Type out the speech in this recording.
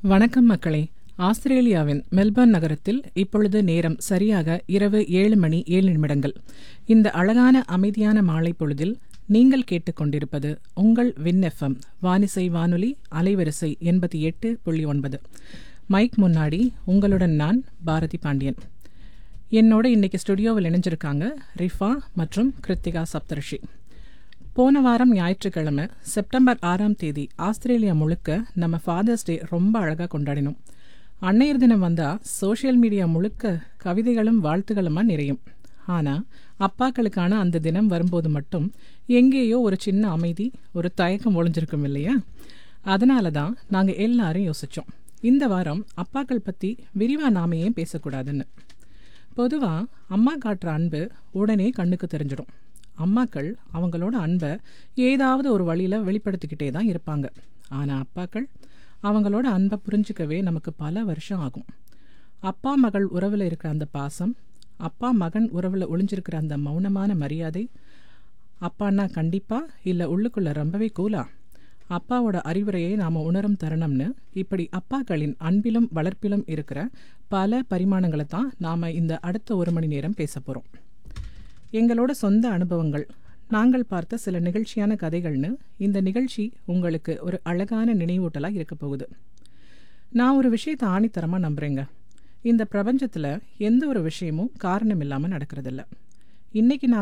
வணக்கம் மக்களே ஆஸ்திரேலியாவின் மெல்பர்ன் நகரத்தில் இப்பொழுது நேரம் சரியாக இரவு ஏழு மணி ஏழு நிமிடங்கள் இந்த அழகான அமைதியான மாலை பொழுதில் நீங்கள் கேட்டுக்கொண்டிருப்பது உங்கள் வின் எஃப்எம் வானிசை வானொலி அலைவரிசை எண்பத்தி எட்டு புள்ளி ஒன்பது மைக் முன்னாடி உங்களுடன் நான் பாரதி பாண்டியன் என்னோட இன்னைக்கு ஸ்டுடியோவில் இணைஞ்சிருக்காங்க ரிஃபா மற்றும் கிருத்திகா சப்தரிஷி போன வாரம் ஞாயிற்றுக்கிழமை செப்டம்பர் ஆறாம் தேதி ஆஸ்திரேலியா முழுக்க நம்ம ஃபாதர்ஸ் டே ரொம்ப அழகாக கொண்டாடினோம் அன்னையர் தினம் வந்தால் சோஷியல் மீடியா முழுக்க கவிதைகளும் வாழ்த்துகளுமா நிறையும் ஆனால் அப்பாக்களுக்கான அந்த தினம் வரும்போது மட்டும் எங்கேயோ ஒரு சின்ன அமைதி ஒரு தயக்கம் ஒளிஞ்சிருக்கும் இல்லையா அதனால தான் நாங்கள் எல்லாரும் யோசித்தோம் இந்த வாரம் அப்பாக்கள் பற்றி விரிவாக நாம ஏன் பேசக்கூடாதுன்னு பொதுவாக அம்மா காட்டுற அன்பு உடனே கண்ணுக்கு தெரிஞ்சிடும் அம்மாக்கள் அவங்களோட அன்பை ஏதாவது ஒரு வழியில் வெளிப்படுத்திக்கிட்டே தான் இருப்பாங்க ஆனால் அப்பாக்கள் அவங்களோட அன்பை புரிஞ்சுக்கவே நமக்கு பல வருஷம் ஆகும் அப்பா மகள் உறவில் இருக்கிற அந்த பாசம் அப்பா மகன் உறவில் ஒளிஞ்சிருக்கிற அந்த மௌனமான மரியாதை அப்பான்னா கண்டிப்பா இல்லை உள்ளுக்குள்ள ரொம்பவே கூலா அப்பாவோட அறிவுரையை நாம் உணரும் தருணம்னு இப்படி அப்பாக்களின் அன்பிலும் வளர்ப்பிலும் இருக்கிற பல பரிமாணங்களை தான் நாம் இந்த அடுத்த ஒரு மணி நேரம் பேச போகிறோம் எங்களோட சொந்த அனுபவங்கள் நாங்கள் பார்த்த சில நிகழ்ச்சியான கதைகள்னு இந்த நிகழ்ச்சி உங்களுக்கு ஒரு அழகான நினைவூட்டலாக இருக்க போகுது நான் ஒரு விஷயத்தை ஆணித்தரமாக நம்புகிறேங்க இந்த பிரபஞ்சத்தில் எந்த ஒரு விஷயமும் காரணம் இல்லாமல் நடக்கிறதில்ல இன்னைக்கு நான்